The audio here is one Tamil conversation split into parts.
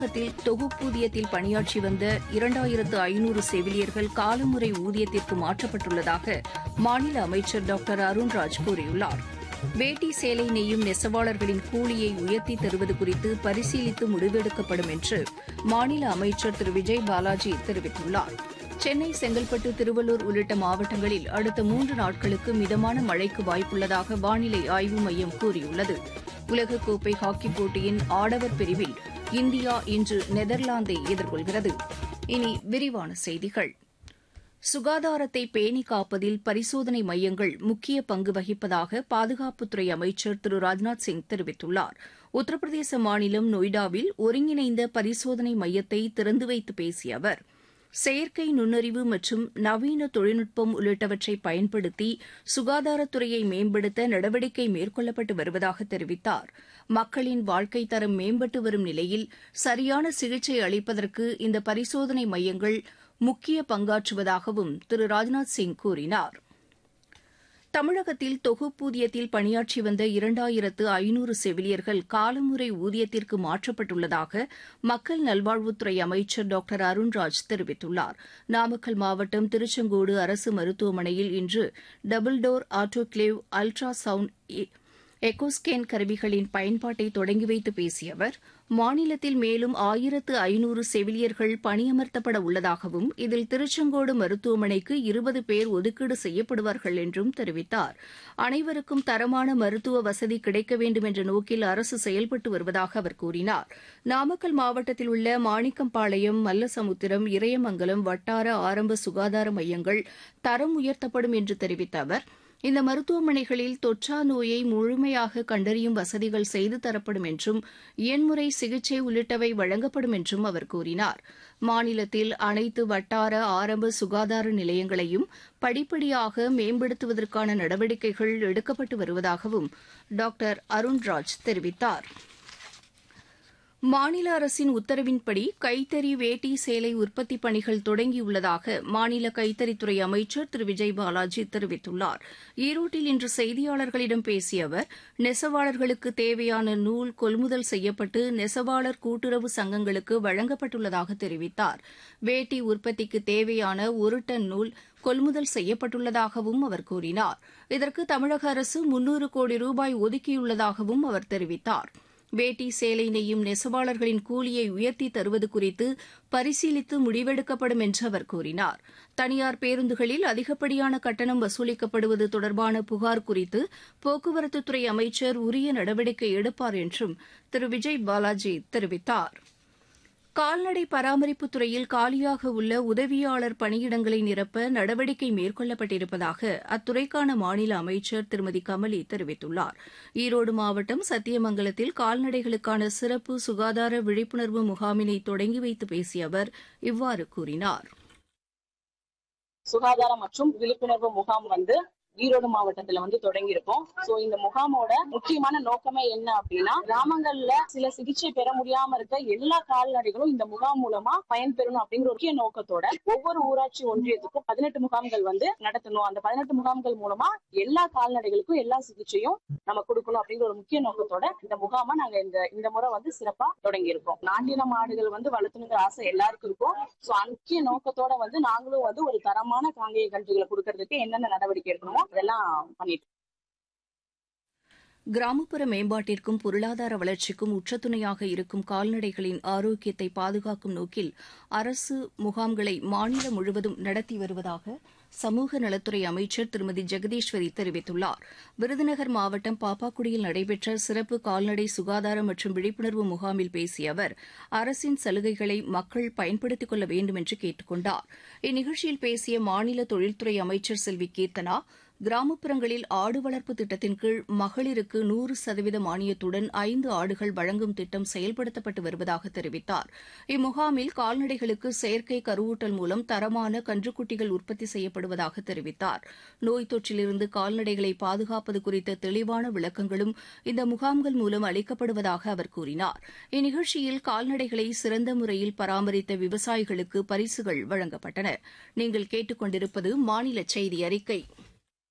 தமிழகத்தில் தொகுப்பூதியத்தில் பணியாற்றி வந்த இரண்டாயிரத்து ஐநூறு செவிலியர்கள் காலமுறை ஊதியத்திற்கு மாற்றப்பட்டுள்ளதாக மாநில அமைச்சர் டாக்டர் அருண்ராஜ் கூறியுள்ளார் வேட்டி சேலை நெய்யும் நெசவாளர்களின் கூலியை உயர்த்தி தருவது குறித்து பரிசீலித்து முடிவெடுக்கப்படும் என்று மாநில அமைச்சர் திரு விஜய் பாலாஜி தெரிவித்துள்ளார் சென்னை செங்கல்பட்டு திருவள்ளூர் உள்ளிட்ட மாவட்டங்களில் அடுத்த மூன்று நாட்களுக்கு மிதமான மழைக்கு வாய்ப்புள்ளதாக வானிலை ஆய்வு மையம் கூறியுள்ளது உலகக்கோப்பை ஹாக்கிப் போட்டியின் ஆடவர் பிரிவில் இந்தியா இன்று நெதர்லாந்தை எதிர்கொள்கிறது இனி விரிவான செய்திகள் சுகாதாரத்தை பேணி காப்பதில் பரிசோதனை மையங்கள் முக்கிய பங்கு வகிப்பதாக பாதுகாப்புத்துறை அமைச்சர் திரு ராஜ்நாத் சிங் தெரிவித்துள்ளார் உத்தரப்பிரதேச மாநிலம் நொய்டாவில் ஒருங்கிணைந்த பரிசோதனை மையத்தை திறந்து வைத்து பேசிய அவர் செயற்கை நுண்ணறிவு மற்றும் நவீன தொழில்நுட்பம் உள்ளிட்டவற்றை பயன்படுத்தி சுகாதாரத்துறையை மேம்படுத்த நடவடிக்கை மேற்கொள்ளப்பட்டு வருவதாக தெரிவித்தார் மக்களின் வாழ்க்கை தரம் மேம்பட்டு வரும் நிலையில் சரியான சிகிச்சை அளிப்பதற்கு இந்த பரிசோதனை மையங்கள் முக்கிய பங்காற்றுவதாகவும் திரு ராஜ்நாத் சிங் கூறினார் தமிழகத்தில் தொகுப்பூதியத்தில் பணியாற்றி வந்த இரண்டாயிரத்து ஐநூறு செவிலியர்கள் காலமுறை ஊதியத்திற்கு மாற்றப்பட்டுள்ளதாக மக்கள் நல்வாழ்வுத்துறை அமைச்சர் டாக்டர் அருண்ராஜ் தெரிவித்துள்ளார் நாமக்கல் மாவட்டம் திருச்செங்கோடு அரசு மருத்துவமனையில் இன்று double door autoclave ultra sound echo scan கருவிகளின் பயன்பாட்டை தொடங்கி வைத்து பேசிய அவர் மாநிலத்தில் மேலும் ஆயிரத்து ஐநூறு செவிலியர்கள் பணியமர்த்தப்பட உள்ளதாகவும் இதில் திருச்செங்கோடு மருத்துவமனைக்கு இருபது பேர் ஒதுக்கீடு செய்யப்படுவார்கள் என்றும் தெரிவித்தார் அனைவருக்கும் தரமான மருத்துவ வசதி கிடைக்க வேண்டும் என்ற நோக்கில் அரசு செயல்பட்டு வருவதாக அவர் கூறினார் நாமக்கல் மாவட்டத்தில் உள்ள மாணிக்கம்பாளையம் மல்லசமுத்திரம் இறையமங்கலம் வட்டார ஆரம்ப சுகாதார மையங்கள் தரம் உயர்த்தப்படும் என்று தெரிவித்த அவர் இந்த மருத்துவமனைகளில் தொற்றா நோயை முழுமையாக கண்டறியும் வசதிகள் செய்து தரப்படும் என்றும் எண்முறை சிகிச்சை உள்ளிட்டவை வழங்கப்படும் என்றும் அவர் கூறினார் மாநிலத்தில் அனைத்து வட்டார ஆரம்ப சுகாதார நிலையங்களையும் படிப்படியாக மேம்படுத்துவதற்கான நடவடிக்கைகள் எடுக்கப்பட்டு வருவதாகவும் டாக்டர் அருண்ராஜ் தெரிவித்தாா் மாநில அரசின் உத்தரவின்படி கைத்தறி வேட்டி சேலை உற்பத்தி பணிகள் தொடங்கியுள்ளதாக மாநில கைத்தறித்துறை அமைச்சர் திரு விஜய் பாலாஜி தெரிவித்துள்ளார் ஈரோட்டில் இன்று செய்தியாளர்களிடம் பேசிய அவர் நெசவாளர்களுக்கு தேவையான நூல் கொள்முதல் செய்யப்பட்டு நெசவாளர் கூட்டுறவு சங்கங்களுக்கு வழங்கப்பட்டுள்ளதாக தெரிவித்தார் வேட்டி உற்பத்திக்கு தேவையான ஒரு டன் நூல் கொள்முதல் செய்யப்பட்டுள்ளதாகவும் அவர் கூறினார் இதற்கு தமிழக அரசு முன்னூறு கோடி ரூபாய் ஒதுக்கியுள்ளதாகவும் அவர் தெரிவித்தாா் வேட்டி சேலை நெய்யும் நெசவாளர்களின் கூலியை உயர்த்தி தருவது குறித்து பரிசீலித்து முடிவெடுக்கப்படும் என்று அவர் கூறினார் தனியார் பேருந்துகளில் அதிகப்படியான கட்டணம் வசூலிக்கப்படுவது தொடர்பான புகார் குறித்து போக்குவரத்துத்துறை அமைச்சர் உரிய நடவடிக்கை எடுப்பார் என்றும் திரு விஜய் பாலாஜி தெரிவித்தாா் கால்நடை பராமரிப்புத் துறையில் காலியாக உள்ள உதவியாளர் பணியிடங்களை நிரப்ப நடவடிக்கை மேற்கொள்ளப்பட்டிருப்பதாக அத்துறைக்கான மாநில அமைச்சர் திருமதி கமலி தெரிவித்துள்ளார் ஈரோடு மாவட்டம் சத்தியமங்கலத்தில் கால்நடைகளுக்கான சிறப்பு சுகாதார விழிப்புணர்வு முகாமினை தொடங்கி வைத்து பேசிய அவர் இவ்வாறு கூறினார் சுகாதாரம் மற்றும் விழிப்புணர்வு முகாம் வந்து ஈரோடு மாவட்டத்துல வந்து தொடங்கி இருக்கோம் சோ இந்த முகாமோட முக்கியமான நோக்கமே என்ன அப்படின்னா கிராமங்கள்ல சில சிகிச்சை பெற முடியாம இருக்க எல்லா கால்நடைகளும் இந்த முகாம் மூலமா பயன்பெறணும் அப்படிங்கிற முக்கிய நோக்கத்தோட ஒவ்வொரு ஊராட்சி ஒன்றியத்துக்கும் பதினெட்டு முகாம்கள் வந்து நடத்தணும் அந்த பதினெட்டு முகாம்கள் மூலமா எல்லா கால்நடைகளுக்கும் எல்லா சிகிச்சையும் நம்ம கொடுக்கணும் அப்படிங்கிற ஒரு முக்கிய நோக்கத்தோட இந்த முகாமை நாங்க இந்த இந்த முறை வந்து சிறப்பா தொடங்கி இருக்கோம் நாட்டின மாடுகள் வந்து வளர்த்தணுங்கிற ஆசை எல்லாருக்கும் இருக்கும் சோ முக்கிய நோக்கத்தோட வந்து நாங்களும் வந்து ஒரு தரமான காங்கேய கன்றுகளை கொடுக்கறதுக்கு என்னென்ன நடவடிக்கை எடுக்கணுமோ அதெல்லாம் பண்ணிட்டு கிராமப்புற மேம்பாட்டிற்கும் பொருளாதார வளர்ச்சிக்கும் உச்சத்துணையாக இருக்கும் கால்நடைகளின் ஆரோக்கியத்தை பாதுகாக்கும் நோக்கில் அரசு முகாம்களை மாநிலம் முழுவதும் நடத்தி வருவதாக சமூக நலத்துறை அமைச்சர் திருமதி ஜெகதீஸ்வரி தெரிவித்துள்ளார் விருதுநகர் மாவட்டம் பாப்பாக்குடியில் நடைபெற்ற சிறப்பு கால்நடை சுகாதாரம் மற்றும் விழிப்புணர்வு முகாமில் பேசிய அவர் அரசின் சலுகைகளை மக்கள் பயன்படுத்திக் கொள்ள வேண்டும் என்று கேட்டுக் கொண்டார் இந்நிகழ்ச்சியில் பேசிய மாநில தொழில்துறை அமைச்சர் செல்வி கீர்த்தனா கிராமப்புறங்களில் ஆடு வளர்ப்பு திட்டத்தின் கீழ் மகளிருக்கு நூறு சதவீத மானியத்துடன் ஐந்து ஆடுகள் வழங்கும் திட்டம் செயல்படுத்தப்பட்டு வருவதாக தெரிவித்தார் இம்முகாமில் கால்நடைகளுக்கு செயற்கை கருவூட்டல் மூலம் தரமான கன்றுக்குட்டிகள் உற்பத்தி செய்யப்படுவதாக தெரிவித்தார் நோய் தொற்றிலிருந்து கால்நடைகளை பாதுகாப்பது குறித்த தெளிவான விளக்கங்களும் இந்த முகாம்கள் மூலம் அளிக்கப்படுவதாக அவர் கூறினார் இந்நிகழ்ச்சியில் கால்நடைகளை சிறந்த முறையில் பராமரித்த விவசாயிகளுக்கு பரிசுகள் வழங்கப்பட்டன நீங்கள் கேட்டுக்கொண்டிருப்பது மாநில செய்தி அறிக்கை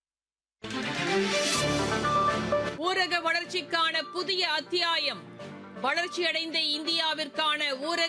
ஊரக வளர்ச்சிக்கான புதிய அத்தியாயம் வளர்ச்சியடைந்த இந்தியாவிற்கான ஊரக